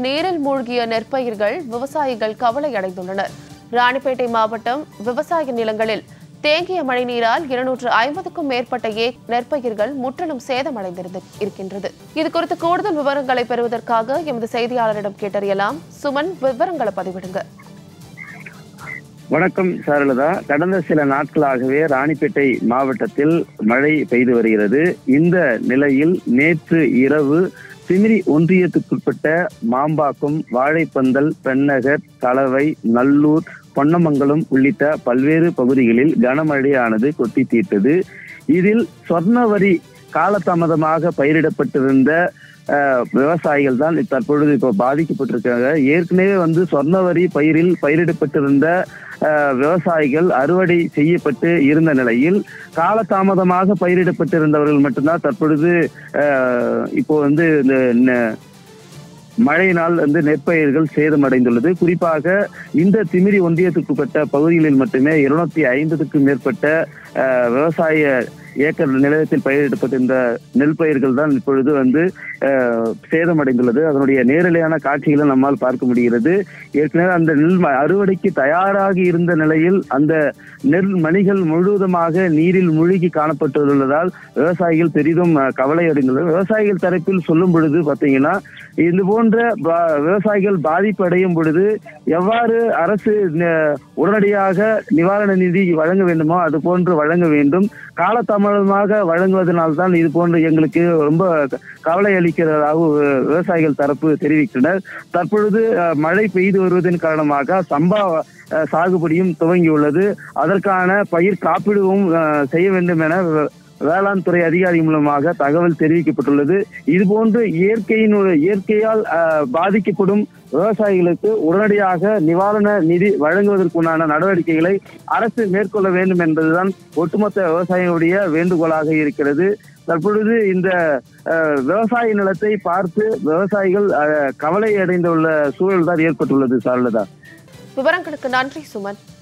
நீரில் மூழ்கிய நெற்பயிர்கள் விவசாயிகள் கவலை அடைந்துள்ளனர் ராணிப்பேட்டை மாவட்டம் விவசாய நிலங்களில் தேங்கிய மழைநீரால் இருநூற்று ஐம்பதுக்கும் மேற்பட்ட ஏ நெற்பயிர்கள் முற்றிலும் சேதமடைந்திருந்து இருக்கின்றது இது குறித்து கூடுதல் விவரங்களை பெறுவதற்காக எமது செய்தியாளரிடம் கேட்டறியலாம் சுமன் விவரங்களை பதிவிடுங்க வணக்கம் சாரலதா கடந்த சில நாட்களாகவே ராணிப்பேட்டை மாவட்டத்தில் மழை பெய்து வருகிறது இந்த நிலையில் நேற்று இரவு திமிரி ஒன்றியத்துக்குட்பட்ட மாம்பாக்கம் வாழைப்பந்தல் பெண்ணகர் கலவை நல்லூர் பொன்னமங்கலம் உள்ளிட்ட பல்வேறு பகுதிகளில் கனமழையானது கொட்டி தீர்த்தது இதில் சொர்ணவரி காலதாமதமாக பயிரிடப்பட்டிருந்த அஹ், விவசாயிகள் தான் தற்பொழுது இப்போ பாதிக்கப்பட்டிருக்காங்க ஏற்கனவே வந்து சொர்ணவரி பயிரில் பயிரிடப்பட்டிருந்த அஹ், விவசாயிகள் அறுவடை செய்யப்பட்டு இருந்த நிலையில் காலதாமதமாக பயிரிடப்பட்டிருந்தவர்கள் மட்டும்தான் தற்பொழுது அஹ், இப்போ வந்து இந்த ந- மழையினால் வந்து நெற்பயிர்கள் சேதமடைந்துள்ளது குறிப்பாக இந்த திமிரி ஒன்றியத்துக்குட்பட்ட பகுதிகளில் மட்டுமே இருநூத்தி ஐம்பதுக்கும் மேற்பட்ட அஹ், விவசாய ஏக்கர் நிலையத்தில் பயிரிடப்பட்டிருந்த நெல் பயிர்கள் தான் இப்பொழுது வந்து அஹ், சேதமடைந்துள்ளது அதனுடைய நேரடியான காட்சிகளை நம்மால் பார்க்க முடிகிறது ஏற்கனவே அந்த நெல் ம- அறுவடைக்கு தயாராகி இருந்த நிலையில் அந்த நெல் மணிகள் முழுவதுமாக நீரில் மூழ்கி காணப்பட்டுள்ளதால் விவசாயிகள் பெரிதும் அஹ், கவலை அடைந்துள்ளனர் விவசாயிகள் தரப்பில் சொல்லும் பொழுது பார்த்தீங்கன்னா இது போன்ற பா- விவசாயிகள் பாதிப்பு அடையும் பொழுது எவ்வாறு அரசு ந- உடனடியாக நிவாரண நிதி வழங்க வேண்டுமோ அது போன்று வழங்க வேண்டும் காலதாமதமாக வழங்குவதனால்தான் இது போன்று எங்களுக்கு ரொம்ப கவலை அளிக்கிறதாக வி- விவசாயிகள் தரப்பு தெரிவிக்கின்றனர் தற்பொழுது அஹ், மழை பெய்து வருவதன் காரணமாக சம்பா அஹ், சாகுபடியும் துவங்கியுள்ளது அதற்கான பயிர் காப்பீடுவும் அஹ், செய்ய வேண்டும் என வே- வேளாண் துறை அதிகாரி மூலமாக தகவல் தெரிவிக்கப்பட்டுள்ளது இதுபோன்று இயற்கையின் இயற்கையால் அஹ், பாதிக்கப்படும் விவசாயிகளுக்கு உடனடியாக நிவாரண நிதி வழங்குவதற்குண்டான நடவடிக்கைகளை அரசு மேற்கொள்ள வேண்டும் என்பதுதான் ஒட்டுமொத்த விவசாயிகளுடைய வேண்டுகோளாக இருக்கிறது தற்பொழுது இந்த அஹ், விவசாய நிலத்தை பார்த்து விவசாயிகள் அஹ், கவலை அடைந்துள்ள சூழல் தான் ஏற்பட்டுள்ளது சாரலதா விவரங்களுக்கு நன்றி சுமன்